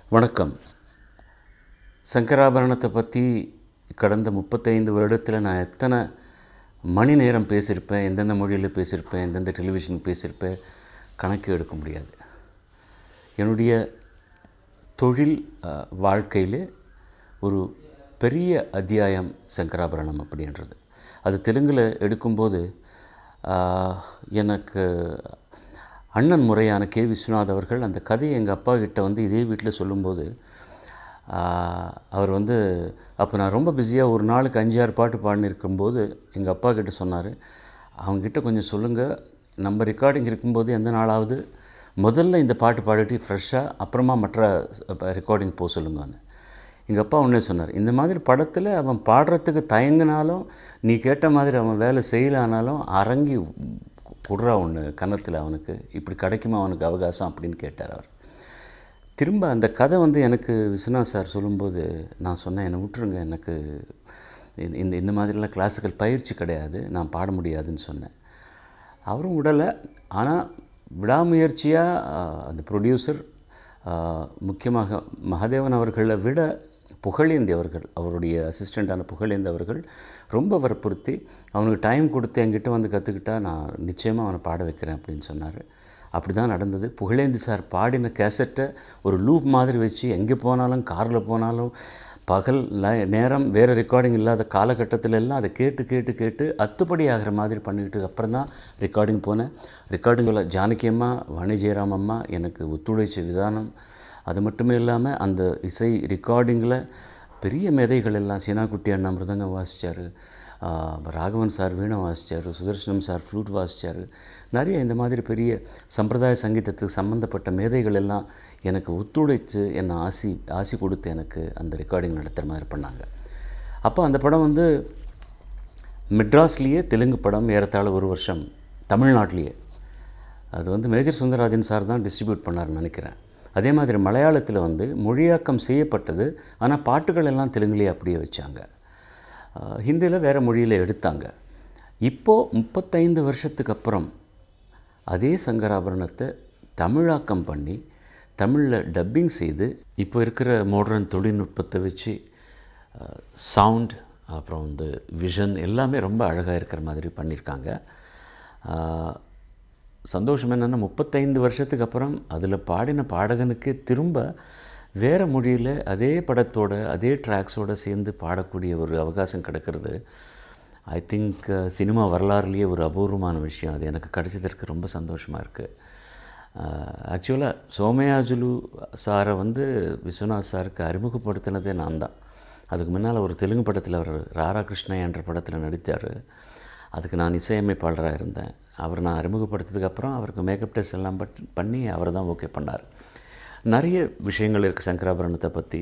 வணக்கம் சங்கராபரணத்தை பற்றி கடந்த முப்பத்தைந்து வருடத்தில் நான் எத்தனை மணி நேரம் பேசியிருப்பேன் எந்தெந்த மொழியில் பேசியிருப்பேன் எந்தெந்த டெலிவிஷன் பேசியிருப்பேன் கணக்கு எடுக்க முடியாது என்னுடைய தொழில் அஹ், வாழ்க்கையிலே ஒரு பெரிய அத்தியாயம் சங்கராபரணம் அப்படின்றது அது தெலுங்கில் எடுக்கும்போது ஆஹ், எனக்கு அண்ணன் முறையான கே விஸ்வநாத் அவர்கள் அந்த கதையை எங்கள் அப்பா கிட்ட வந்து இதே வீட்டில் சொல்லும்போது ஆஹ், அவர் வந்து அப்போ நான் ரொம்ப பிஸியாக ஒரு நாளுக்கு அஞ்சாறு பாட்டு பாடினிருக்கும்போது எங்கள் அப்பா கிட்ட சொன்னார் அவங்ககிட்ட கொஞ்சம் சொல்லுங்கள் நம்ம ரெக்கார்டிங் இருக்கும்போது எந்த நாளாவது முதல்ல இந்த பாட்டு பாடிட்டு ஃப்ரெஷ்ஷாக அப்புறமா மற்ற ரெக்கார்டிங் போக சொல்லுங்கன்னு எங்கள் அப்பா ஒன்றே சொன்னார் இந்த மாதிரி படத்தில் அவன் பாடுறதுக்கு தயங்கினாலும் நீ கேட்ட மாதிரி அவன் வேலை செய்யலானாலும் அரங்கி குடுறா ஒன்று கன்னத்தில் அவனுக்கு இப்படி கிடைக்குமா அவனுக்கு அவகாசம் அப்படின்னு கேட்டார் அவர் திரும்ப அந்த கதை வந்து எனக்கு விஸ்வநாத் சார் சொல்லும்போது நான் சொன்னேன் என்னை விட்டுருங்க எனக்கு இந்த- இந்த இந்த மாதிரிலாம் கிளாசிக்கல் பயிற்சி கிடையாது நான் பாட முடியாதுன்னு சொன்னேன் அவரும் விடலை ஆனால் விடாமுயற்சியாக அந்த ப்ரொடியூசர் முக்கியமாக மகாதேவன் அவர்களை விட புகழேந்தி அவர்கள் அவருடைய அசிஸ்டண்ட்டான புகழேந்தி அவர்கள் ரொம்ப வற்புறுத்தி அவனுக்கு டைம் கொடுத்து என்கிட்ட வந்து கற்றுக்கிட்டா நான் நிச்சயமாக அவனை பாட வைக்கிறேன் அப்படின்னு சொன்னார் அப்படி தான் நடந்தது புகழேந்தி சார் பாடின கேசட்டை ஒரு லூப் மாதிரி வச்சு எங்கே போனாலும் காரில் போனாலும் பகல் ல- நேரம் வேறு ரெக்கார்டிங் இல்லாத காலகட்டத்தில் எல்லாம் அதை கேட்டு கேட்டு கேட்டு அத்துப்படி ஆகிற மாதிரி பண்ணிட்டு அப்புறம் தான் ரெக்கார்டிங் போனேன் ரெக்கார்டிங்கில் ஜானகி அம்மா வாணி ஜெயராம் அம்மா எனக்கு ஒத்துழைச்ச விதானம் அது மட்டுமே இல்லாமல் அந்த இசை ரெக்கார்டிங்கில் பெரிய மேதைகள் எல்லாம் சீனாக்குட்டி அண்ணா மிருதங்கம் வாசித்தார் ராகவன் சார் வீணை வாசித்தார் சுதர்சனம் சார் ஃப்ளூட் வாசித்தார் நிறைய இந்த மாதிரி பெரிய சம்பிரதாய சங்கீதத்துக்கு சம்மந்தப்பட்ட மேதைகள் எல்லாம் எனக்கு ஒத்துழைத்து என்னை ஆசி ஆசி கொடுத்து எனக்கு அந்த ரெக்கார்டிங் நடத்துகிற மாதிரி பண்ணாங்க அப்போ அந்த படம் வந்து மெட்ராஸ்லேயே தெலுங்கு படம் ஏறத்தாழ ஒரு வருஷம் தமிழ்நாட்டிலேயே அது வந்து மேஜர் சுந்தரராஜன் சார் தான் டிஸ்ட்ரிபியூட் பண்ணார்னு நினைக்கிறேன் அதே மாதிரி மலையாளத்தில் வந்து மொழியாக்கம் செய்யப்பட்டது ஆனால் பாட்டுகள் எல்லாம் தெலுங்குலேயே அப்படியே வச்சாங்க ஹிந்தியில் வேறு மொழியில் எடுத்தாங்க இப்போது முப்பத்தைந்து வருஷத்துக்கு அப்புறம் அதே சங்கராபரணத்தை தமிழாக்கம் பண்ணி தமிழில் டப்பிங் செய்து இப்போ இருக்கிற மாடர்ன் தொழில்நுட்பத்தை வச்சு சவுண்ட் அப்புறம் வந்து விஷன் எல்லாமே ரொம்ப அழகாக இருக்கிற மாதிரி பண்ணியிருக்காங்க அஹ், சந்தோஷம் என்னென்னா முப்பத்தைந்து வருஷத்துக்கு அப்புறம் அதில் பாடின பாடகனுக்கு திரும்ப வேறு மொழியில் அதே படத்தோட அதே ட்ராக்ஸோடு சேர்ந்து பாடக்கூடிய ஒரு அவகாசம் கிடைக்கிறது ஐ திங்க் சினிமா வரலாறுலேயே ஒரு அபூர்வமான விஷயம் அது எனக்கு கிடைச்சதற்கு ரொம்ப சந்தோஷமாக இருக்குது ஆக்சுவலாக சோமயாஜுலு சாரை வந்து விஸ்வநாத் சாருக்கு அறிமுகப்படுத்தினதே நான் தான் அதுக்கு முன்னால் ஒரு தெலுங்கு படத்தில் அவர் ராரா கிருஷ்ணா என்ற படத்தில் நடித்தார் அதுக்கு நான் இசையமைப்பாளராக இருந்தேன் அவர் நான் அறிமுகப்படுத்ததுக்கப்புறம் அவருக்கு மேக்கப் டெஸ்ட் எல்லாம் பட் பண்ணி அவர் தான் ஓகே பண்ணார் நிறைய விஷயங்கள் இருக்குது சங்கராபரணத்தை பற்றி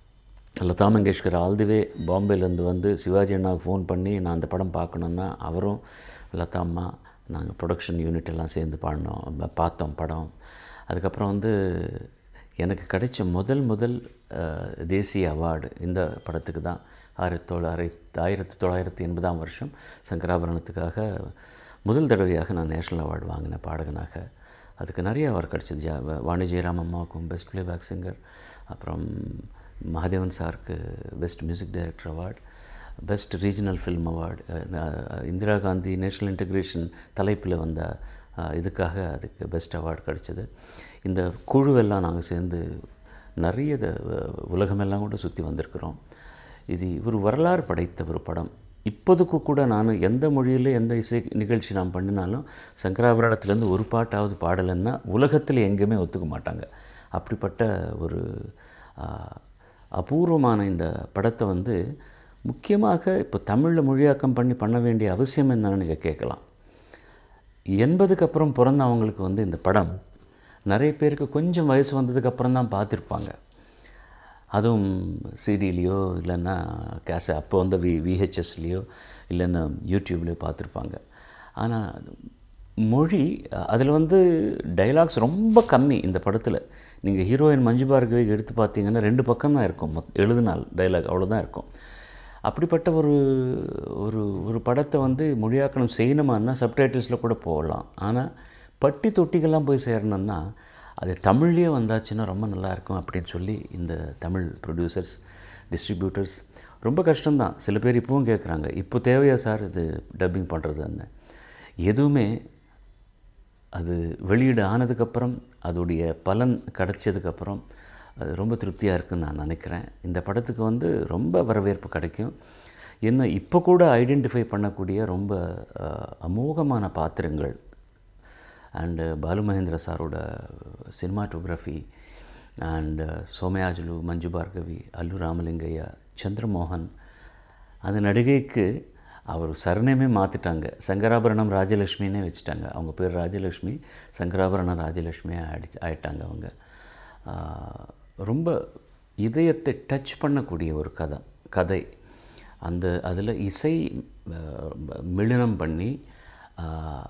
Lata Mangeshkar all the way பாம்பேலேருந்து வந்து சிவாஜி அண்ணாவுக்கு ஃபோன் பண்ணி நான் அந்த படம் பார்க்கணுன்னா அவரும் லதா அம்மா நாங்கள் ப்ரொடக்ஷன் யூனிட் எல்லாம் சேர்ந்து பாடினோம் ப- பார்த்தோம் படம் அதுக்கப்புறம் வந்து எனக்கு கிடைச்ச முதல் முதல் அஹ், தேசிய அவார்டு இந்த படத்துக்கு தான் ஆயிரத்தி தொள்ளாயிரத்தி ஆயிரத்தி தொள்ளாயிரத்தி எண்பதாம் வருஷம் சங்கராபரணத்துக்காக முதல் தடவையாக நான் நேஷ்னல் அவார்டு வாங்கின பாடகனாக அதுக்கு நிறைய அவார்டு கிடச்சிது ஜா வாணி ஜெயராம் அம்மாவுக்கும் பெஸ்ட் ப்ளேபேக் சிங்கர் அப்புறம் மகாதேவன் சாருக்கு best music director award best regional film award Indira Gandhi national integration தலைப்பில் வந்த அஹ், இதுக்காக அதுக்கு பெஸ்ட் அவார்டு கிடச்சிது இந்த குழுவெல்லாம் நாங்கள் சேர்ந்து நிறைய த- உலகமெல்லாம் கூட சுற்றி வந்திருக்கிறோம் இது ஒரு வரலாறு படைத்த ஒரு படம் இப்போதுக்கு கூட நான் எந்த மொழியில் எந்த இசை நிகழ்ச்சி நான் பண்ணினாலும் சங்கராபரணத்துலேருந்து ஒரு பாட்டாவது பாடலைன்னா உலகத்தில் எங்கேயுமே ஒத்துக்க மாட்டாங்க அப்படிப்பட்ட ஒரு ஆ, அபூர்வமான இந்த படத்தை வந்து முக்கியமாக இப்போ தமிழில் மொழியாக்கம் பண்ணி பண்ண வேண்டிய அவசியம் என்னன்னு நீங்கள் கேட்கலாம் எண்பதுக்கு அப்புறம் பிறந்தவங்களுக்கு வந்து இந்த படம் நிறைய பேருக்கு கொஞ்சம் வயசு வந்ததுக்கப்புறம் தான் பார்த்துருப்பாங்க அதுவும் சிடிலேயோ இல்லைன்னா கேச அப்போ வந்து வி விஹெச்எஸ்லேயோ இல்லைன்னா யூடியூப்லேயோ பார்த்துருப்பாங்க ஆனால் மொழி அதில் வந்து டைலாக்ஸ் ரொம்ப கம்மி இந்த படத்தில் நீங்கள் ஹீரோயின் மஞ்சு பார்கவி எடுத்து பார்த்தீங்கன்னா ரெண்டு பக்கம் தான் இருக்கும் மொத் எழுதினால் டைலாக் அவ்வளோதான் இருக்கும் அப்படிப்பட்ட ஒரு ஒரு ஒரு படத்தை வந்து மொழியாக்கணும் செய்யணுமான்னா சப்டைட்டில்ஸில் கூட போடலாம் ஆனால் பட்டி தொட்டிகள்லாம் போய் சேரணும்னா அது தமிழ்லேயே வந்தாச்சுன்னா ரொம்ப நல்லா இருக்கும் அப்படின்னு சொல்லி இந்த தமிழ் ப்ரொடியூசர்ஸ் டிஸ்ட்ரிபியூட்டர்ஸ் ரொம்ப கஷ்டம்தான் சில பேர் இப்போவும் கேட்குறாங்க இப்போ தேவையா சார் இது டப்பிங் பண்ணுறதுன்னு எதுவுமே அது வெளியீடு ஆனதுக்கப்புறம் அதோடைய பலன் கிடைச்சதுக்கப்புறம் அது ரொம்ப திருப்தியாக இருக்குன்னு நான் நினைக்கிறேன் இந்த படத்துக்கு வந்து ரொம்ப வரவேற்பு கிடைக்கும் என்ன இப்போ கூட ஐடென்டிஃபை பண்ணக்கூடிய ரொம்ப அஹ், அமோகமான பாத்திரங்கள் அண்டு பாலு மகேந்திர சாரோட சினிமாட்டோகிராஃபி அண்ட் சோமயாஜுலு மஞ்சு பார்கவி அல்லு ராமலிங்கையா சந்திரமோகன் அந்த நடிகைக்கு அவர் சரணமே மாற்றிட்டாங்க சங்கராபரணம் ராஜலக்ஷ்மின்னே வச்சுட்டாங்க அவங்க பேர் ராஜலக்ஷ்மி சங்கராபரணம் ராஜலக்ஷ்மியாக ஆயிடுச்சு ஆயிட்டாங்க அவங்க ஆஹ், ரொம்ப இதயத்தை டச் பண்ணக்கூடிய ஒரு கதை கதை அந்த அதில் இசை ஆஹ், மிளினம் பண்ணி ஆஹ்,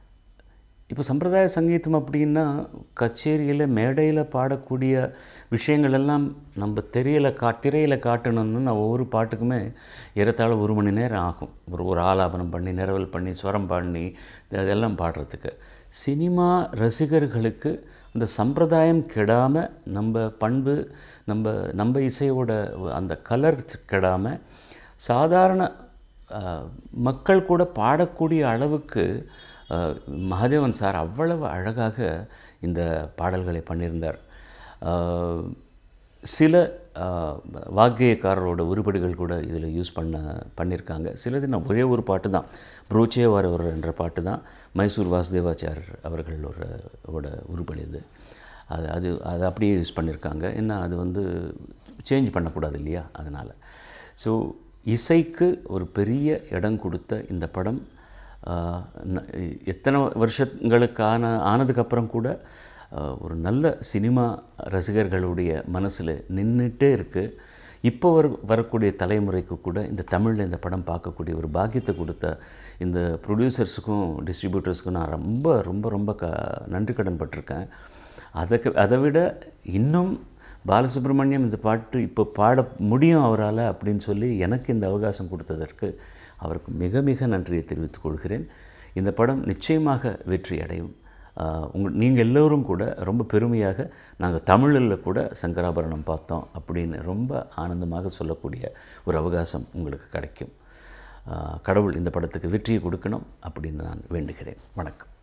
இப்போ சம்பிரதாய சங்கீதம் அப்படின்னா கச்சேரியில் மேடையில் பாடக்கூடிய விஷயங்கள் எல்லாம் நம்ம தெரியல கா திரையில் காட்டணும்னு நான் ஒவ்வொரு பாட்டுக்குமே ஏறத்தாழ ஒரு மணி நேரம் ஆகும் ஒரு ஒரு ஆலாபனம் பண்ணி நிரவல் பண்ணி ஸ்வரம் பண்ணி அதெல்லாம் பாடுறதுக்கு சினிமா ரசிகர்களுக்கு அந்த சம்பிரதாயம் கெடாமல் நம்ம பண்பு நம்ம நம்ம இசையோட அந்த கலர் கெடாமல் சாதாரண அஹ், மக்கள் கூட பாடக்கூடிய அளவுக்கு அஹ், மகாதேவன் சார் அவ்வளவு அழகாக இந்த பாடல்களை பண்ணியிருந்தார் அஹ், சில அஹ், வாக்கியக்காரரோட உருப்படிகள் கூட இதில் யூஸ் பண்ண பண்ணியிருக்காங்க சிலது நான் ஒரே ஒரு பாட்டு தான் புரோச்சே வரவர் என்ற பாட்டு தான் மைசூர் வாசுதேவாச்சார் அவர்கள் ஒரு ஓட உருப்படி இது அது அது அது அப்படியே யூஸ் பண்ணியிருக்காங்க ஏன்னா அது வந்து சேஞ்ச் பண்ணக்கூடாது இல்லையா அதனால் ஸோ இசைக்கு ஒரு பெரிய இடம் கொடுத்த இந்த படம் ஆஹ், ந- எத்தனை வருஷங்களுக்கான ஆனதுக்கப்புறம் கூட ஆஹ், ஒரு நல்ல சினிமா ரசிகர்களுடைய மனசில் நின்றுட்டே இருக்குது இப்போ வர வரக்கூடிய தலைமுறைக்கு கூட இந்த தமிழில் இந்த படம் பார்க்கக்கூடிய ஒரு பாக்கியத்தை கொடுத்த இந்த ப்ரொடியூசர்ஸுக்கும் டிஸ்ட்ரிபியூட்டர்ஸுக்கும் நான் ரொம்ப ரொம்ப ரொம்ப க நன்றி கடன் பட்டிருக்கேன் அதுக்கு அதை விட இன்னும் பாலசுப்ரமணியம் இந்த பாட்டு இப்போ பாட முடியும் அவரால் அப்படின்னு சொல்லி எனக்கு இந்த அவகாசம் கொடுத்ததற்கு அவருக்கு மிக மிக நன்றியை தெரிவித்துக் கொள்கிறேன் இந்த படம் நிச்சயமாக வெற்றி அடையும் ஆஹ் உங்க நீங்கள் எல்லோரும் கூட ரொம்ப பெருமையாக நாங்கள் தமிழில் கூட சங்கராபரணம் பார்த்தோம் அப்படின்னு ரொம்ப ஆனந்தமாக சொல்லக்கூடிய ஒரு அவகாசம் உங்களுக்கு கிடைக்கும் ஆஹ் கடவுள் இந்த படத்துக்கு வெற்றியை கொடுக்கணும் அப்படின்னு நான் வேண்டுகிறேன் வணக்கம்